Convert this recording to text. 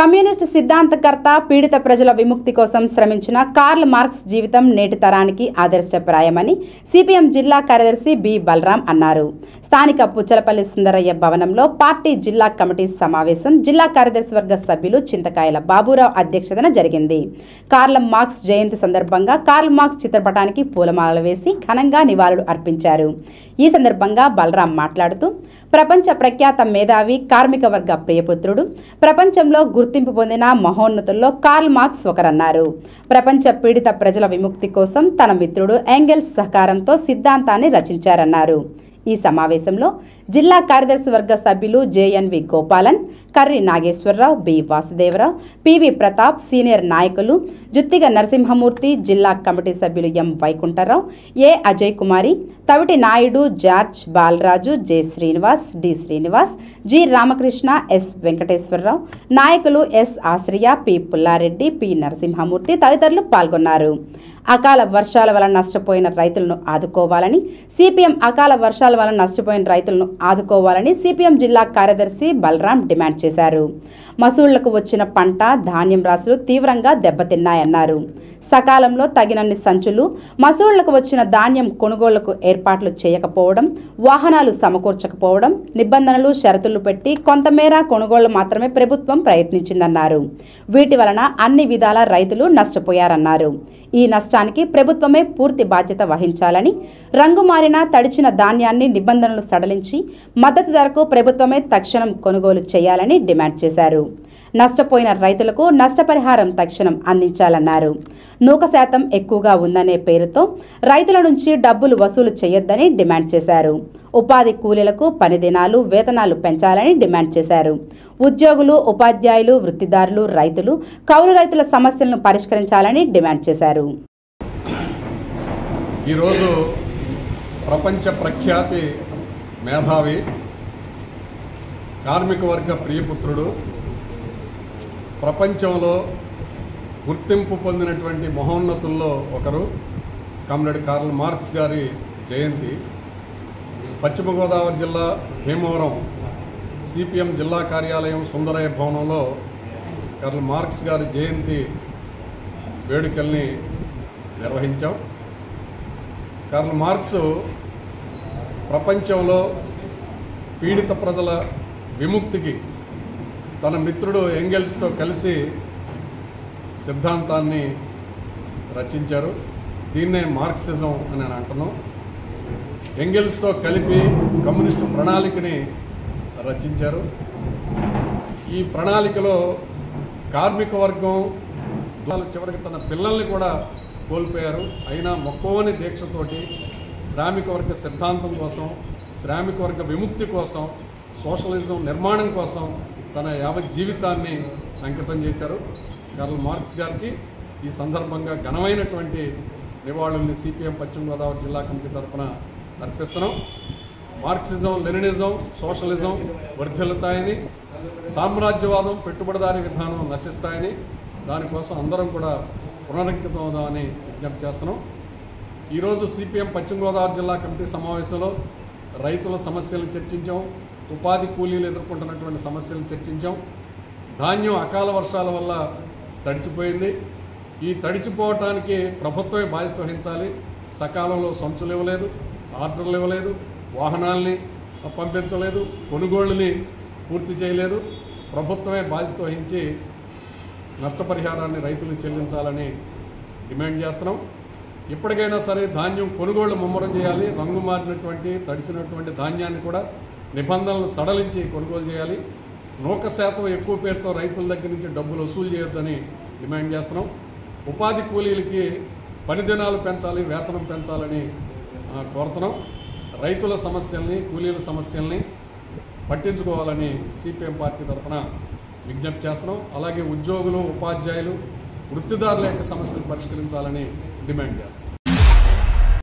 communist సిద్ధాంతకర్త పీడిత ప్రజల విముక్తి కోసం శ్రమించిన కార్ల్ మార్క్స్ జీవితం నేటి తరానికి ఆదర్శప్రాయమని సిపిఎం జిల్లా కార్యదర్శి బి బలరాం అన్నారు స్థానిక పుచ్చలపల్లి సుందరయ్య భవనంలో పార్టీ జిల్లా కమిటీ సమావేశం జిల్లా కార్యదర్శి వర్గ సభ్యులు చింతకాయల బాబురావు అధ్యక్షతన జరిగింది కార్ల్ మార్క్స్ జయంతి సందర్భంగా కార్ల్ మార్క్స్ చిత్రపటానికి పూలమాలలు వేసి ఘనంగా నివాళులు అర్పించారు ఈ సందర్భంగా బలరాం మాట్లాడుతూ ప్రపంచ ప్రఖ్యాత మేధావి కార్మిక వర్గ ప్రియపుత్రుడు ప్రపంచంలో గుర్తింపు పొందిన మహోన్నతుల్లో కార్ల్ మార్క్స్ ఒకరన్నారు ప్రపంచ పీడిత ప్రజల విముక్తి కోసం తన మిత్రుడు ఎంగెల్స్ సహకారంతో సిద్ధాంతాన్ని రచించారన్నారు ఈ సమావేశంలో జిల్లా కార్యదర్శి వర్గ సభ్యులు JNV Gopalan Karri Nageswararao B Vasudevarao PV Pratap senior నాయకులు జుత్తిగ నరసింహమూర్తి జిల్లా కమిటీ సభ్యులు M Vaikuntharao A Ajay Kumari Taviti Naidu George Balaraju J Srinivas D Srinivas G Ramakrishna S Venkateswararao నాయకులు S Ashriya P Pullareddy P Narasimhamurthy తదితరులు పాల్గొన్నారు అకాల వర్షాల వలన నష్టపోయిన రైతులను ఆదుకోవాలని సిపిఎం అకాల వర్షాల వలన నష్టపోయిన రైతులను ఆదుకోవాలని సిపిఎం జిల్లా కార్యదర్శి బలరాం డిమాండ్ చేశారు మసూళ్లకు వచ్చిన పంట ధాన్యం రాసులు తీవ్రంగా దెబ్బతిన్నాయన్నారు సకాలంలో తగినన్ని సంచులు మసూళ్లకు వచ్చిన ధాన్యం కొనుగోళ్లకు ఏర్పాట్లు చేయకపోవడం వాహనాలు సమకూర్చకపోవడం నిబంధనలు షరతులు పెట్టి కొంతమేర కొనుగోళ్లు మాత్రమే ప్రభుత్వం ప్రయత్నించిందన్నారు వీటి వలన అన్ని విధాల రైతులు నష్టపోయారన్నారు ఈ నష్టానికి ప్రభుత్వమే పూర్తి బాధ్యత వహించాలని రంగు మారిన తడిచిన ధాన్యాన్ని నిబంధనలు సడలించి మద్దతు ధరకు ప్రభుత్వమే తక్షణం కొనుగోలు చేయాలని డిమాండ్ చేశారు నష్టపోయిన రైతులకు నష్టపరిహారం తక్షణం అందించాలన్నారు నూక శాతం ఎక్కువగా ఉందనే పేరుతో రైతుల నుంచి డబ్బులు వసూలు చేయొద్దని డిమాండ్ చేశారు ఉపాధి కూలీలకు పని దినాలు వేతనాలు పెంచాలని డిమాండ్ చేశారు ఉద్యోగులు ఉపాధ్యాయులు వృత్తిదారులు రైతులు కౌలు రైతుల సమస్యలను పరిష్కరించాలని డిమాండ్ చేశారు ఈరోజు ప్రపంచ ప్రఖ్యాతి మేధావి కార్మిక వర్గ ప్రియపుత్రుడు ప్రపంచంలో గుర్తింపు పొందినటువంటి మహోన్నతుల్లో ఒకరు కామ్రేడ్ కార్ల్ మార్క్స్ గారి జయంతి పశ్చిమ గోదావరి జిల్లా భీమవరం సిపిఎం జిల్లా కార్యాలయం సుందరయ్య భవనంలో కార్ల్ మార్క్స్ గారి జయంతి వేడుకల్ని నిర్వహించాం కార్ల్ మార్క్స్ ప్రపంచంలో పీడిత ప్రజల విముక్తికి తన మిత్రుడు ఎంగెల్స్తో కలిసి సిద్ధాంతాన్ని రచించారు దీన్నే మార్క్సిజం అని నేను అంటున్నాం ఎంగెల్స్తో కలిపి కమ్యూనిస్టు ప్రణాళికని రచించారు ఈ ప్రణాళికలో కార్మిక వర్గం వాళ్ళు చివరికి తన పిల్లల్ని కూడా కోల్పోయారు అయినా మొక్కవని దీక్షతోటి శ్రామిక వర్గ సిద్ధాంతం కోసం శ్రామిక వర్గ విముక్తి కోసం సోషలిజం నిర్మాణం కోసం తన యావత్ జీవితాన్ని అంకితం చేశారు కార్ల్ మార్క్స్ గారికి ఈ సందర్భంగా ఘనమైనటువంటి నివాళుల్ని సిపిఎం పశ్చిమ గోదావరి జిల్లా కమిటీ తరఫున అర్పిస్తున్నాం మార్క్సిజం లెనినిజం సోషలిజం వర్ధిల్లుతాయని సామ్రాజ్యవాదం పెట్టుబడిదారీ విధానం నశిస్తాయని దానికోసం అందరం కూడా పునరంకితం అవుదామని విజ్ఞప్తి చేస్తున్నాం ఈరోజు సిపిఎం పశ్చిమ గోదావరి జిల్లా కమిటీ సమావేశంలో రైతుల సమస్యలను చర్చించాం ఉపాధి కూలీలు ఎదుర్కొంటున్నటువంటి సమస్యలను చర్చించాం ధాన్యం అకాల వర్షాల వల్ల తడిచిపోయింది ఈ తడిచిపోవటానికి ప్రభుత్వమే బాధ్యత వహించాలి సకాలంలో సంచులు ఇవ్వలేదు ఆర్డర్లు ఇవ్వలేదు వాహనాల్ని పంపించలేదు కొనుగోళ్ళని పూర్తి చేయలేదు ప్రభుత్వమే బాధ్యత వహించి నష్టపరిహారాన్ని రైతులకు చెల్లించాలని డిమాండ్ చేస్తున్నాం ఇప్పటికైనా సరే ధాన్యం కొనుగోళ్లు ముమ్మరం చేయాలి రంగు మారినటువంటి తడిచినటువంటి ధాన్యాన్ని కూడా నిబంధనలు సడలించి కొనుగోలు చేయాలి నూక శాతం ఎక్కువ పేరుతో రైతుల దగ్గర నుంచి డబ్బులు వసూలు చేయొద్దని డిమాండ్ చేస్తున్నాం ఉపాధి కూలీలకి పని దినాలు పెంచాలి వేతనం పెంచాలని ఆ, కోరుతున్నాం రైతుల సమస్యల్ని కూలీల సమస్యల్ని పట్టించుకోవాలని సిపిఎం పార్టీ తరఫున విజ్ఞప్తి చేస్తున్నాం అలాగే ఉద్యోగులు ఉపాధ్యాయులు వృత్తిదారుల యొక్క సమస్యలు పరిష్కరించాలని డిమాండ్ చేస్తున్నాం